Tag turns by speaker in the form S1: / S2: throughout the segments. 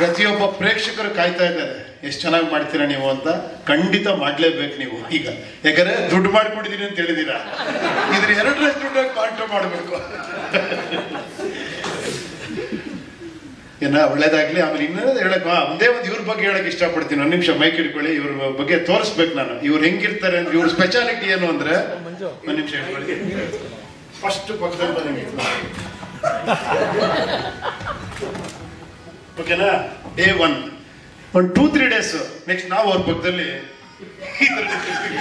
S1: ಪ್ರತಿಯೊಬ್ಬ ಪ್ರೇಕ್ಷಕರು ಕಾಯ್ತಾ ಇದ್ದಾರೆ ಎಷ್ಟು ಚೆನ್ನಾಗಿ ಮಾಡ್ತೀರಾ ನೀವು ಅಂತ ಖಂಡಿತ ಮಾಡ್ಲೇಬೇಕು ನೀವು ಈಗ ಯಾಕಂದ್ರೆ ದುಡ್ಡು ಮಾಡ್ಕೊಂಡಿದೀನಿ ಅಂತ ಹೇಳಿದೀರಾ ಇದ್ರ ಎರಡರಷ್ಟು ದುಡ್ಡು ಕಾಂಟ್ರೋ ಮಾಡಬೇಕು ಏನ ಒಳ್ಳೇದಾಗ್ಲಿ ಆಮೇಲೆ ಇನ್ನೊಂದು ಹೇಳಕ್ ಆ, ಒಂದೇ ಒಂದು ಇವ್ರ ಬಗ್ಗೆ ಹೇಳಕ್ ಇಷ್ಟಪಡ್ತೀನಿ ಒಂದು ನಿಮಿಷ ಮೈಕ್ ಹಿಡ್ಕೊಳ್ಳಿ ಇವ್ರ ಬಗ್ಗೆ ತೋರಿಸ್ಬೇಕು ನಾನು ಇವ್ರು ಹೆಂಗಿರ್ತಾರೆ ಅಂದ್ರೆ ಇವ್ರ ಸ್ಪೆಷಾಲಿಟಿ ಏನು ಅಂದ್ರೆ ಒಂದು ನಿಮಿಷ ಹಿಡ್ಕೊಳ್ಳಿ ಫಸ್ಟ್ ಪಕ್ಕದಲ್ಲಿ ಬನ್ನಿ ಓಕೆನಾ ಡೇ ಒನ್ ಒಂದು ಟೂ ತ್ರೀ ಡೇಸ್ ನೆಕ್ಸ್ಟ್ ನಾವು ಅವ್ರ ಪಕ್ಕದಲ್ಲಿ ಈ ತರ ನಿಂತಿರ್ತೀವಿ.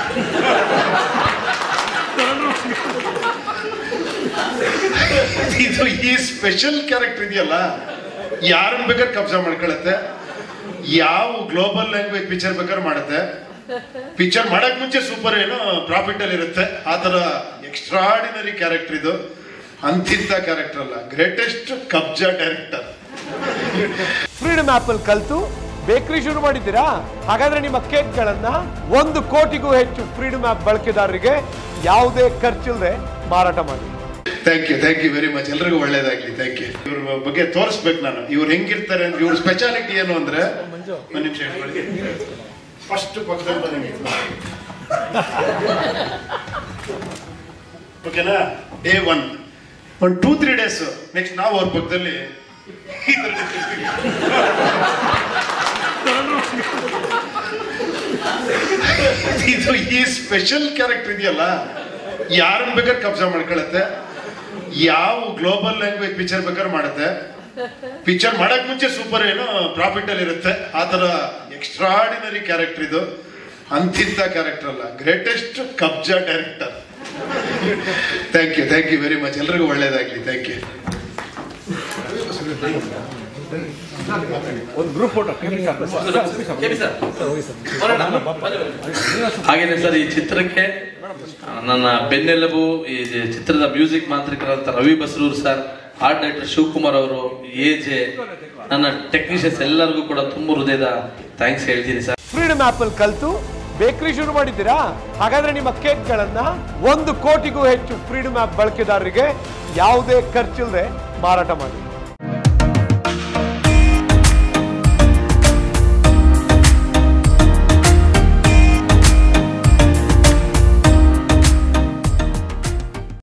S1: ಇದು ಈ ಸ್ಪೆಷಲ್ ಕ್ಯಾರೆಕ್ಟರ್ ಇದೆಯಲ್ಲ ಯಾರನ್ನ ಬೇಕಾದ್ರೆ ಕಬ್ಜಾ ಮಾಡ್ಕೊಳತ್ತೆ ಯಾವ ಗ್ಲೋಬಲ್ ಲ್ಯಾಂಗ್ವೇಜ್ ಪಿಕ್ಚರ್ ಬೇಕಾದ್ರೆ ಮಾಡುತ್ತೆ ಪಿಕ್ಚರ್ ಮಾಡಕ್ ಮುಂಚೆ ಸೂಪರ್ ಏನೋ ಪ್ರಾಫಿಟ್ ಅಲ್ಲಿ ಇರುತ್ತೆ ಆ ತರ ಎಕ್ಸ್ಟ್ರಾಡಿನರಿ ಕ್ಯಾರೆಕ್ಟರ್ ಇದು ಅಂತಿಂತ ಕ್ಯಾರೆಕ್ಟರ್ ಅಲ್ಲ greatest Kabzaa director
S2: freedom of ಅಲ್ಲಿ ಕಲ್ತು ಬೇಕರಿ ಶುರು ಮಾಡಿದ್ದೀರಾ ಹಾಗಾದ್ರೆ ನಿಮ್ಮ ಕೇಕ್ಗಳನ್ನ ಒಂದು ಕೋಟಿಗೂ ಹೆಚ್ಚು ಫ್ರೀಡಮ್ ಆಪ್ ಬಳಕೆದಾರರಿಗೆ ಯಾವುದೇ ಖರ್ಚಿಲ್ಲದೆ ಮಾರಾಟ ಮಾಡಿ
S1: thank you thank you very much ಎಲ್ರಿಗೂ ಒಳ್ಳೇದಾಗ್ಲಿ ಥ್ಯಾಂಕ್ ಯು ಇವ್ರ ಬಗ್ಗೆ ತೋರಿಸ್ಬೇಕು ನಾನು ಇವ್ರು ಹೆಂಗಿರ್ತಾರೆ ಅಂದ್ರೆ ಇವ್ರ ಸ್ಪೆಷಾಲಿಟಿ ಏನು ಅಂದ್ರೆ ಒಂದು ನಿಮಿಷ ಹಿಡ್ಕೊಳ್ಳಿ ಫಸ್ಟ್ ಪಕ್ಕದಲ್ಲಿ ಬನ್ನಿ ಓಕೆನಾ ಡೇ ಒನ್ ಒಂದು ಟೂ ತ್ರೀ ಡೇಸ್ ನೆಕ್ಸ್ಟ್ ನಾವು ಅವ್ರ ಪಕ್ಕದಲ್ಲಿ ಈ ತರ ನಿಂತಿರ್ತೀವಿ. ಇದು ಈ ಸ್ಪೆಷಲ್ ಕ್ಯಾರೆಕ್ಟರ್ ಇದೆಯಲ್ಲ ಯಾರನ್ನ ಬೇಕಾದ್ರೆ ಕಬ್ಜಾ ಮಾಡ್ಕೊಳತ್ತೆ ಯಾವ ಗ್ಲೋಬಲ್ ಲ್ಯಾಂಗ್ವೇಜ್ ಪಿಕ್ಚರ್ ಬೇಕಾದ್ರೆ ಮಾಡುತ್ತೆ ಪಿಕ್ಚರ್ ಮಾಡಕ್ ಮುಂಚೆ ಸೂಪರ್ ಏನೋ ಪ್ರಾಫಿಟ್ ಅಲ್ಲಿ ಇರುತ್ತೆ ಆ ತರ ಎಕ್ಸ್ಟ್ರಾಡಿನರಿ ಕ್ಯಾರೆಕ್ಟರ್ ಇದು ಅಂತಿಂತ ಕ್ಯಾರೆಕ್ಟರ್ ಅಲ್ಲ greatest Kabzaa director thank you thank you very much ಎಲ್ರಿಗೂ ಒಳ್ಳೇದಾಗ್ಲಿ ಥ್ಯಾಂಕ್ ಯು
S3: ಹಾಗೇನೆ ಸರ್ ಈ ಚಿತ್ರಕ್ಕೆ ಆ, ನನ್ನ ಬೆನ್ನೆಲುಬು ಈ ಚಿತ್ರದ ಮ್ಯೂಸಿಕ್ ಮಾಂತ್ರಿಕರಾದಂಥ Ravi Basrur sir art director Shivakumar ಅವರು ಎ ಜೆ ನನ್ನ ಟೆಕ್ನಿಷಿಯನ್ಸ್ ಎಲ್ಲರಿಗೂ ಕೂಡ ತುಂಬ ಹೃದಯದ ಥ್ಯಾಂಕ್ಸ್ ಹೇಳ್ತೀನಿ ಸರ್
S2: ಫ್ರೀಡಮ್ ಆಪ್ ಅಲ್ಲಿ ಕಲ್ತು ಬೇಕರಿ ಶುರು ಮಾಡಿದ್ದೀರಾ ಹಾಗಾದ್ರೆ ನಿಮ್ಮ ಕೇಕ್ಗಳನ್ನ ಒಂದು ಕೋಟಿಗೂ ಹೆಚ್ಚು ಫ್ರೀಡಮ್ ಆಪ್ ಬಳಕೆದಾರರಿಗೆ ಯಾವುದೇ ಖರ್ಚಿಲ್ಲದೆ ಮಾರಾಟ ಮಾಡಿ